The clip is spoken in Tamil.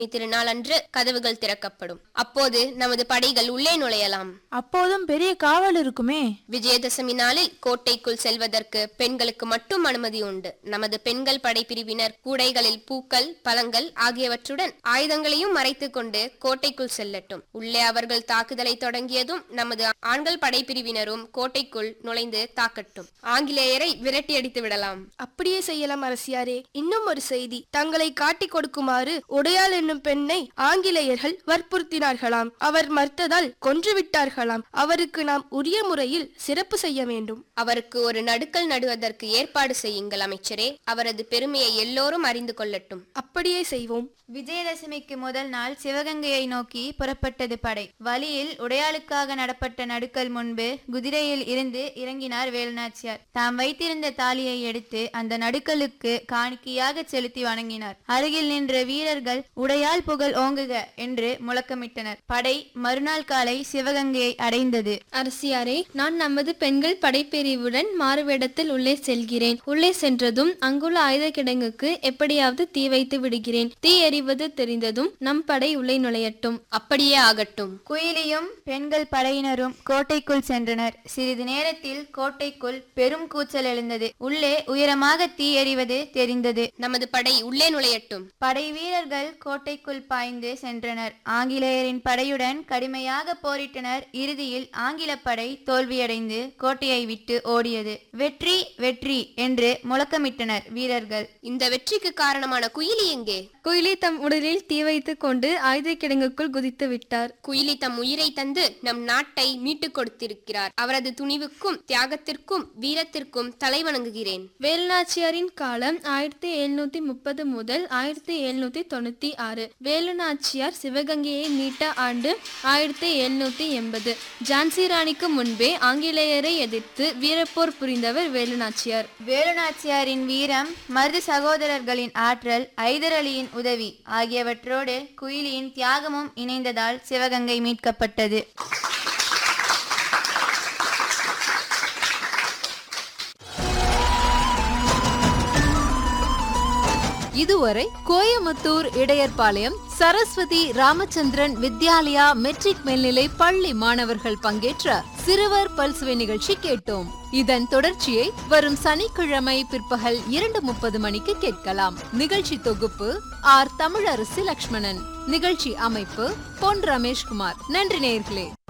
திருநாள் அன்று கதவுகள் திறக்கப்படும் அப்போது நமது படைகள் உள்ளே நுழையலாம் அப்போதும் பெரிய காவல் இருக்குமே விஜயதசமி நாளில் கோட்டைக்குள் செல்வதற்கு பெண்களுக்கு மட்டும் அனுமதி உண்டு நமது பெண்கள் படைப்பிரிவினர் கூடைகளில் பூக்கள் பழங்கள் ஆகியவற்றுடன் ஆயுதங்களையும் மறைத்துக் கொண்டு கோட்டைக்குள் செல்லட்டும் உள்ளே அவர்கள் தாக்குதலை தொடங்கியதும் நமது ஆண்கள் படைப்பிரிவினரும் கோட்டைக்குள் நுழைந்து தாக்கட்டும் ஆங்கிலேயரை விரட்டி அடித்து விடலாம் அப்படியே செய்யலாம் அரசியாரே இன்னும் ஒரு செய்தி தங்களை காட்டிக் கொடுக்குமாறு உடையாள் என்னும் பெண்ணை ஆங்கிலேயர்கள் வற்புறுத்தினார்களாம் அவர் மறுத்ததால் கொன்று விட்டார்களாம் அவருக்கு நாம் உரிய முறையில் சிறப்பு செய்ய வேண்டும் அவருக்கு ஒரு நடுக்கல் நடுவதற்கு ஏற்பாடு செய்யுங்கள் அமைச்சரே அவரது பெருமையை எல்லோரும் அறிந்து கொள்ளட்டும் அப்படியே செய்வோம் விஜயதசமிக்கு முதல் நாள் சிவகங்கையை நோக்கி புறப்பட்டது படை வழியில் உடையாளுக்காக நடப்பட்ட நடுக்கல் முன்பு குதிரையில் இருந்து இறங்கினார் வேலுநாச்சியார் தாம் வைத்திருந்த தாலியை எடுத்து அந்த நடுக்கலுக்கு காணிக்கையாக செலுத்தி வணங்கினார் அருகில் நின்ற வீரர்கள் உடையாள் புகழ் ஓங்குக என்று முழக்கமிட்டனர் படை மறுநாள் காலை சிவகங்கையை அடைந்தது அரசியாரே நான் நமது பெண்கள் படைப்பிரிவுடன் மாறுவேடத்தில் உள்ளே செல்கிறேன் உள்ளே சென்றதும் அங்குள்ள ஆயுத கிடங்குக்கு எப்படியாவது தீ வைத்து விடுகிறேன் தீ எறிவது தெரிந்ததும் நம் படை உள்ளே நுழையட்டும் அப்படியே ஆகட்டும் குயிலியும் பெண்கள் படையினரும் கோட்டைக்குள் சென்றனர் சிறிது நேரத்தில் கோட்டைக்குள் பெரும் கூச்சல் எழுந்தது உள்ளே உயரமாக தீ எறிவது தெரிந்தது நமது படை உள்ளே நுழையட்டும் படை வீரர்கள் கோட்டைக்குள் பாய்ந்து சென்றனர் ஆங்கிலேயரின் படையுடன் கடுமையாக போரிட்டனர் இறுதியில் ஆங்கில படை தோல்வியடைந்து கோட்டையை விட்டு ஓடியது வெற்றி வெற்றி என்று முழக்கமிட்டனர் வீரர்கள் இந்த வெற்றிக்கு காரணமான குயிலி எங்கே குயிலி தம் உடலில் தீ வைத்துக் கொண்டு ஆயுத கிடங்குக்குள் குதித்து விட்டார் குயிலி தம் உயிரை தந்து நம் நாட்டை மீட்டுக் கொடுத்திருக்கிறார் அவரது துணிவுக்கும் தியாகத்திற்கும் வீரத்திற்கும் தலைவணங்குகிறேன் வேலுநாச்சியாரின் காலம் ஆயிரத்தி எழுநூத்தி முப்பது முதல் ஆயிரத்தி எழுநூத்தி தொண்ணூத்தி ஆறு வேலுநாச்சியார் சிவகங்கையை மீட்ட ஆண்டு ஆயிரத்தி எழுநூத்தி எண்பது ஜான்சி ராணிக்கு முன்பே ஆங்கிலேயரை எதிர்த்து வீரப்போர் புரிந்தவர் வேலுநாச்சியார் வேலுநாச்சியாரின் வீரம் மருது சகோதரர்களின் ஆற்றல் ஐதர் அலியின் உதவி ஆகியவற்றோடு குயிலியின் தியாகமும் இணைந்ததால் சிவகங்கை மீட்கப்பட்டது இதுவரை கோயமுத்தூர் இடையர்பாளையம் சரஸ்வதி ராமச்சந்திரன் வித்யாலயா மெட்ரிக் மேல்நிலை பள்ளி மாணவர்கள் பங்கேற்ற சிறுவர் பல்சுவை நிகழ்ச்சி கேட்டோம் இதன் தொடர்ச்சியை வரும் சனிக்கிழமை பிற்பகல் இரண்டு முப்பது மணிக்கு கேட்கலாம் நிகழ்ச்சி தொகுப்பு ஆர் தமிழரசு லக்ஷ்மணன் நிகழ்ச்சி அமைப்பு பொன் ரமேஷ்குமார் நன்றி நேயர்களே